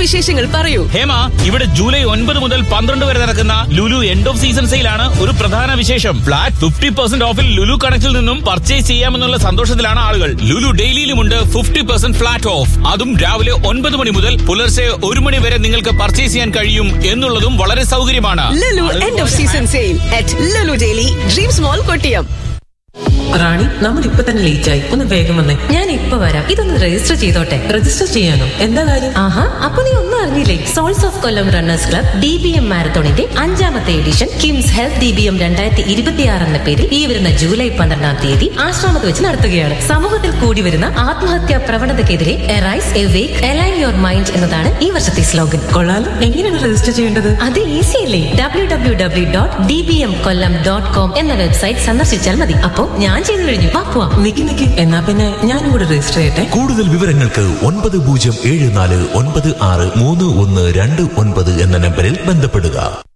വിശേഷങ്ങൾ പറയൂ ഹേമ ഇവിടെ ജൂലൈ ഒൻപത് മുതൽ പന്ത്രണ്ട് വരെ നടക്കുന്ന ലുലു എൻഡ് ഓഫ് സീസൺ സെയിലാണ് ഒരു പ്രധാന വിശേഷം ഫ്ലാറ്റ് ഫിഫ്റ്റി പെർസെന്റ് ഓഫിൽ ലുലു കണക്റ്റിൽ നിന്നും പർച്ചേസ് ചെയ്യാമെന്നുള്ള സന്തോഷത്തിലാണ് ആളുകൾ ലുലു ഡെയിലിയിലുമുണ്ട് ഫിഫ്റ്റി പെർസെന്റ് ഫ്ലാറ്റ് ഓഫ് അതും രാവിലെ ഒൻപത് മണി മുതൽ പുലർച്ചെ ഒരു മണി വരെ നിങ്ങൾക്ക് പർച്ചേസ് ചെയ്യാൻ കഴിയും എന്നുള്ളതും വളരെ സൗകര്യമാണ് Lulu end of season sale at Lulu daily dreams mall Kottiyam Rani നമ്മൾ ഇപ്പൊ തന്നെ ലേറ്റ് ആയി ഒന്ന് വേഗം വന്നേ ഞാൻ ഇപ്പൊ വരാം ഇതൊന്ന് രജിസ്റ്റർ ചെയ്തോട്ടെ രജിസ്റ്റർ ചെയ്യാനോ എന്താ കാര്യം ആഹാ അപ്പൊ നീ ഒന്നും അറിഞ്ഞില്ലേ soles of Kollam runners club D B M മാരത്തോണിന്റെ അഞ്ചാമത്തെ edition KIMS health D B M രണ്ടായിരത്തി ഇരുപത്തിയാറ് എന്ന പേരിൽ ഈ വരുന്ന ജൂലൈ പന്ത്രണ്ടാം തീയതി ആശ്രമത്ത് വെച്ച് നടത്തുകയാണ് സമൂഹത്തിൽ കൂടി വരുന്ന ആത്മഹത്യാ പ്രവണതയ്ക്കെതിരെ arise awake align your mind എന്നതാണ് ഈ വർഷത്തെ സ്ലോഗൻ കൊള്ളാലോ എങ്ങനെയാണ് രജിസ്റ്റർ ചെയ്യേണ്ടത് അത് ഈസി അല്ലേ W W W dot D B M Kollam dot com എന്ന വെബ്സൈറ്റ് സന്ദർശിച്ചാൽ മതി അപ്പോൾ ഞാൻ ചെയ്തു കഴിഞ്ഞു വാ പോവാം നിക്ക് നിക്ക് എന്നാ പിന്നെ ഞാനും കൂടെ രജിസ്റ്റർ ചെയ്യട്ടെ കൂടുതൽ വിവരങ്ങൾക്ക് ഒൻപത് പൂജ്യം ഏഴ് നാല് ഒൻപത് ആറ് മൂന്ന് ഒന്ന് രണ്ട് ഒൻപത് എന്ന നമ്പറിൽ ബന്ധപ്പെടുക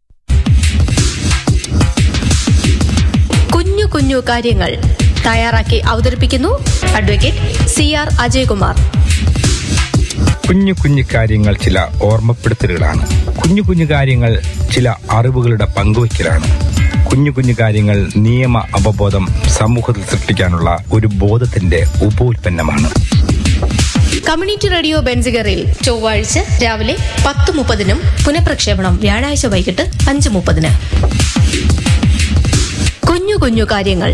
കുഞ്ഞു കുഞ്ഞു കാര്യങ്ങൾ തയ്യാറാക്കി അവതരിപ്പിക്കുന്നു അഡ്വക്കേറ്റ് സി ആർ അജയകുമാർ കുഞ്ഞു കുഞ്ഞു കാര്യങ്ങൾ ചില ഓർമ്മപ്പെടുത്തലുകളാണ് കുഞ്ഞു കുഞ്ഞു കാര്യങ്ങൾ ചില അറിവുകളുടെ പങ്കുവയ്ക്കലാണ് കുഞ്ഞു കുഞ്ഞു കാര്യങ്ങൾ നിയമ അവബോധം സമൂഹത്തിൽ സൃഷ്ടിക്കാനുള്ള ഒരു ബോധത്തിന്റെ ഉപോൽപ്പന്നമാണ് കമ്മ്യൂണിറ്റി റേഡിയോ ബെൻസിഗറിൽ ചൊവ്വാഴ്ച രാവിലെ പത്ത് മുപ്പതിനും പുനഃപ്രക്ഷേപണം വ്യാഴാഴ്ച വൈകിട്ട് അഞ്ച് മുപ്പതിന് കുഞ്ഞു കുഞ്ഞു കാര്യങ്ങൾ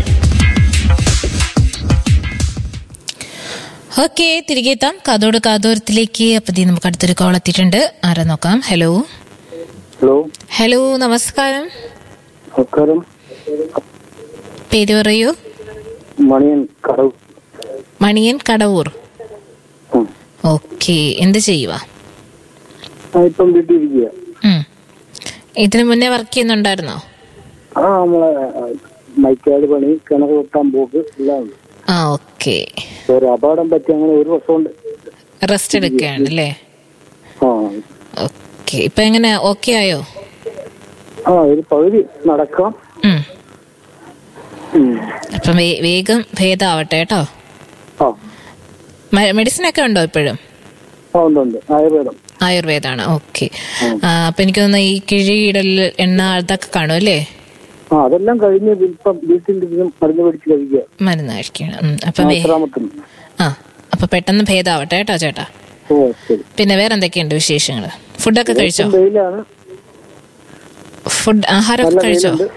ഓക്കെ തിരികെ എത്താം കാതോട് കാതോരത്തിലേക്ക് അപ്പൊ ദേ നമുക്ക് അടുത്തൊരു കോൾ എത്തിയിട്ടുണ്ട് ആരാ നോക്കാം ഹലോ ഹലോ ഹലോ നമസ്കാരം നമസ്കാരം പേര് പറയൂ മണിയൻ കടവ് മണിയൻ കടവൂർ ഉം. ഓക്കെ എന്ത് ചെയ്യുക ആ, ഇപ്പം വീട്ടിൽ ഇരിക്കുക ഇതിനു മുന്നേ വർക്ക് ചെയ്യുന്നുണ്ടായിരുന്നോ ആ നമ്മളെ ആ, മൈക്കാട് പണി കിണർ വെട്ടാൻ പോക്ക് എല്ലാം ഉണ്ട് ആ ഓക്കെ ഒരു അപകടം പറ്റി അങ്ങനെ ഒരു വർഷം കൊണ്ട് റെസ്റ്റ് എടുക്കുകയാണ് അല്ലേ ആ ഓക്കെ ഇപ്പൊ എങ്ങനെ ഓക്കെ ആയോ ആ ഒരു പകുതി നടക്കാം ഉം. ഉം. അപ്പം വേ- വേഗം ഭേദമാവട്ടെ കേട്ടോ ആ മെഡിസിൻ ഒക്കെ ഉണ്ടോ ഇപ്പോഴും ആ ഉണ്ട് ഉണ്ട് ആയുർവേദം ആയുർവേദാണ് ഓക്കെ അപ്പൊ എനിക്ക് തോന്നുന്നു ഈ കിഴിയിടൽ എണ്ണ അതൊക്കെ കാണും അല്ലേ ആ അതെല്ലാം കഴിഞ്ഞ് ഇപ്പം വീട്ടിൽ ഇരുന്ന് മരുന്ന് പിടിച്ച് കഴിക്കുക മരുന്ന് കഴിക്കണം ഉം. അപ്പൊ വേ- ആശ്രാമത്തിന് ആ അപ്പൊ പെട്ടെന്ന് ഭേദാവട്ടെ കേട്ടോ ചേട്ടാ ഓ ശരി പിന്നെ വേറെ എന്തൊക്കെയുണ്ട് വിശേഷങ്ങൾ ഫുഡൊക്കെ കഴിച്ചോ ഇപ്പം വെയിലാണ് ഫുഡ് ആഹാരമൊക്കെ നല്ല കഴിച്ചോ വെയിലുണ്ട്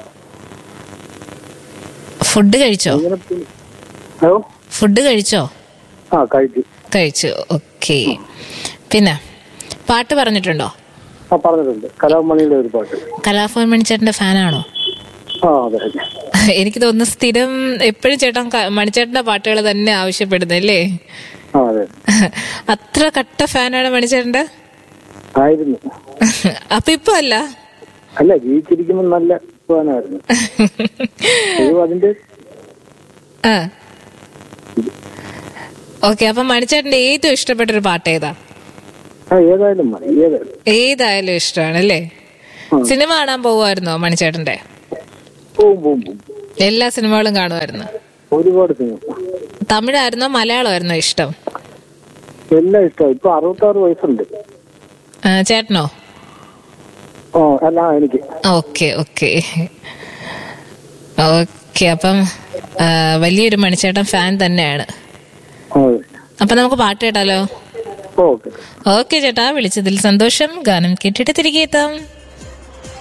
ഫുഡ് കഴിച്ചോ ഇങ്ങനെ പി- ഹലോ ഫുഡ് കഴിച്ചോ ആ കഴിച്ചു കഴിച്ചു ഓക്കെ പിന്നെ പാട്ട് പറഞ്ഞിട്ടുണ്ടോ ആ പറഞ്ഞിട്ടുണ്ട് കലാമണിയുടെ ഒരു പാട്ട് കലാഭവൻ മണിച്ചേട്ടന്റെ ഫാനാണോ ആ അതെ അതെ എനിക്ക് തോന്നുന്നു സ്ഥിരം എപ്പോഴും ചേട്ടൻ ക- മണിച്ചേട്ടന്റെ പാട്ടുകൾ തന്നെ ആവശ്യപ്പെടുന്നല്ലേ ആ അതെ അത്ര കട്ട ഫാനാണ് മണിച്ചേട്ടന്റെ ആയിരുന്നു അപ്പൊ ഇപ്പൊ അല്ല അല്ല ജീവിച്ചിരിക്കുമ്പോൾ നല്ല പോകാനായിരുന്നു അയ്യോ അതിന്റെ ആ ഓക്കെ അപ്പൊ മണിച്ചേട്ടന്റെ ഏറ്റവും ഇഷ്ടപ്പെട്ട ഒരു പാട്ട് ഏതാ ആ ഏതായാലും മതി ഏതായാലും ഏതായാലും ഇഷ്ടമാണ് അല്ലേ സിനിമ കാണാൻ പോവായിരുന്നോ മണിച്ചേട്ടന്റെ പോവും പോവും പോവും എല്ലാ സിനിമകളും കാണുമായിരുന്നു ഒരുപാട് സിനിമ തമിഴായിരുന്നോ മലയാളമായിരുന്നോ ഇഷ്ടം എല്ലാം ഇഷ്ടമായി ഇപ്പൊ അറുപത്താറ് വയസ്സുണ്ട് ആ, ചേട്ടനോ ആ അല്ല ആ, എനിക്ക് ഓക്കെ ഓക്കെ ഓക്കെ അപ്പം ആ, വലിയൊരു മണിച്ചേട്ടൻ ഫാൻ തന്നെയാണ് ആ, അപ്പൊ നമുക്ക് പാട്ട് കേട്ടാലോ ഓക്കെ ഓക്കെ ചേട്ടാ വിളിച്ചതിൽ സന്തോഷം ഗാനം കേട്ടിട്ട് തിരികെ എത്താം